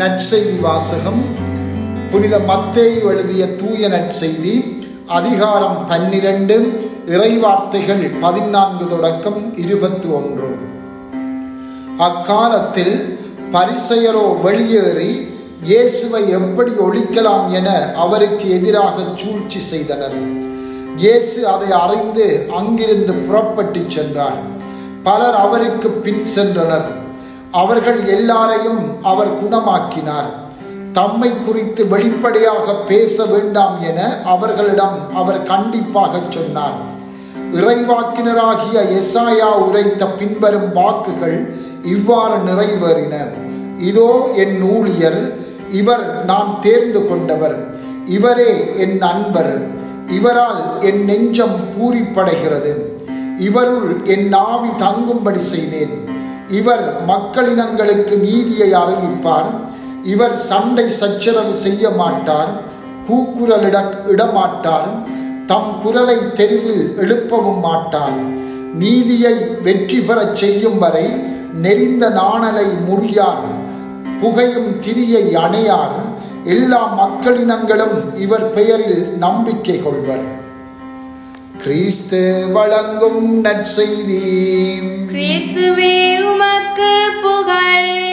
நற்செய்தி வாசகம் புனித மத்தேயு எழுதிய தூய நற்செய்தி அதிகாரம் பன்னிரண்டு இறைவார்த்தைகள் பதினான்கு தொடக்கம் இருபத்தி ஒன்று அக்காலத்தில் பரிசெயரோ வெளியேறி இயேசுவை எப்படி ஒழிக்கலாம் என அவருக்கு எதிராக சூழ்ச்சி செய்தனர் இயேசு அதை அறிந்து அங்கிருந்து புறப்பட்டுச் சென்றார் பலர் அவருக்கு பின் சென்றனர் அவர்கள் எல்லாரையும் அவர் குணமாக்கினார் தம்மை குறித்து வெளிப்படையாக பேச வேண்டாம் என அவர்களிடம் அவர் கண்டிப்பாக சொன்னார் இறைவாக்கினராகிய எசாயா உரைத்த பின்வரும் வாக்குகள் இவ்வாறு நிறைவேறின இதோ என் ஊழியர் இவர் நான் தேர்ந்து கொண்டவர் இவரே என் நண்பர் இவரால் என் நெஞ்சம் பூரிப்படைகிறது இவருள் என் ஆவி தங்கும்படி செய்தேன் இவர் மக்களினங்களுக்கு நீதியை அறிவிப்பார் இவர் சண்டை சச்சரவு செய்ய மாட்டார் கூக்குரலிட இடமாட்டார் தம் குரலை தெருவில் எழுப்பவும் மாட்டார் நீதியை வெற்றி பெறச் செய்யும் வரை நெறிந்த நாணலை முறியார் புகையும் திரியை அணையார் எல்லா மக்களினங்களும் இவர் பெயரில் நம்பிக்கை கொள்வர் கிறிஸ்து வழங்கும் நற்செய்தி கிறிஸ்துவே உமக்கு புகழ்